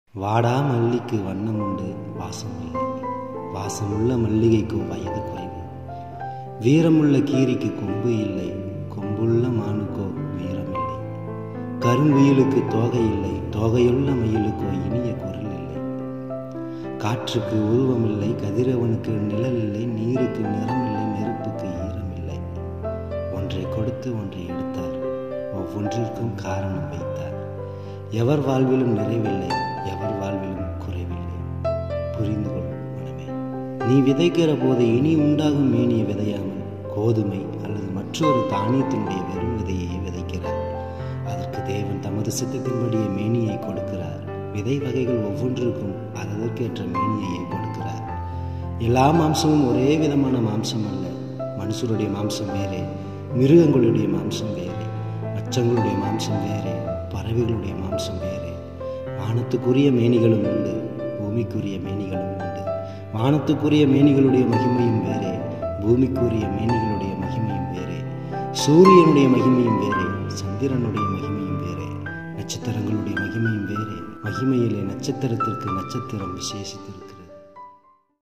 வாடா மல்லிக்கு வண்ணம் உண்டு வாசம் இல்லை வாசமுள்ள மல்லிகைக்கு வயது குறைவு வீரமுள்ள கீரிக்கு கொம்பு இல்லை கொம்புள்ள மானுக்கோ வீரம் இல்லை கருங்குயிலுக்கு தோகை இல்லை தோகையுள்ள மயிலுக்கோ இனிய குரல் இல்லை காற்றுக்கு உருவம் இல்லை கதிரவனுக்கு நிழல் இல்லை நீருக்கு நிறம் இல்லை நெருப்புக்கு ஈரம் இல்லை ஒன்றை கொடுத்து ஒன்றை எடுத்தார் ஒவ்வொன்றிற்கும் காரணம் வைத்தார் எவர் வாழ்விலும் நிறைவில்லை எவர் வாழ்விலும் குறைவில்லை புரிந்து கொள் மனமே நீ விதைக்கிற போது இனி உண்டாகும் மேனியை விதையாமல் கோதுமை அல்லது மற்றொரு தானியத்தினுடைய வெறும் விதையை விதைக்கிறார் அதற்கு தேவன் தமது சித்தத்தின்படியே மேனியை கொடுக்கிறார் விதை வகைகள் ஒவ்வொன்றுக்கும் அதற்கேற்ற மேனியை கொடுக்கிறார் எல்லா மாம்சமும் ஒரே விதமான மாம்சம் அல்ல மனுஷருடைய மாம்சம் வேறே மிருகங்களுடைய மாம்சம் வேறே மச்சங்களுடைய மாம்சம் வேறே பறவைகளுடைய மாம்சம் வேறே வானத்துக்குரிய மேனிகளும் உண்டு பூமிக்குரிய மேனிகளும் உண்டு வானத்துக்குரிய மேனிகளுடைய மகிமையும் வேறே பூமிக்குரிய மேனிகளுடைய மகிமையும் வேறே சூரியனுடைய மகிமையும் வேறே சந்திரனுடைய மகிமையும் வேறே நட்சத்திரங்களுடைய மகிமையும் வேறே மகிமையிலே நட்சத்திரத்திற்கு நட்சத்திரம் விசேஷித்திருக்கிறது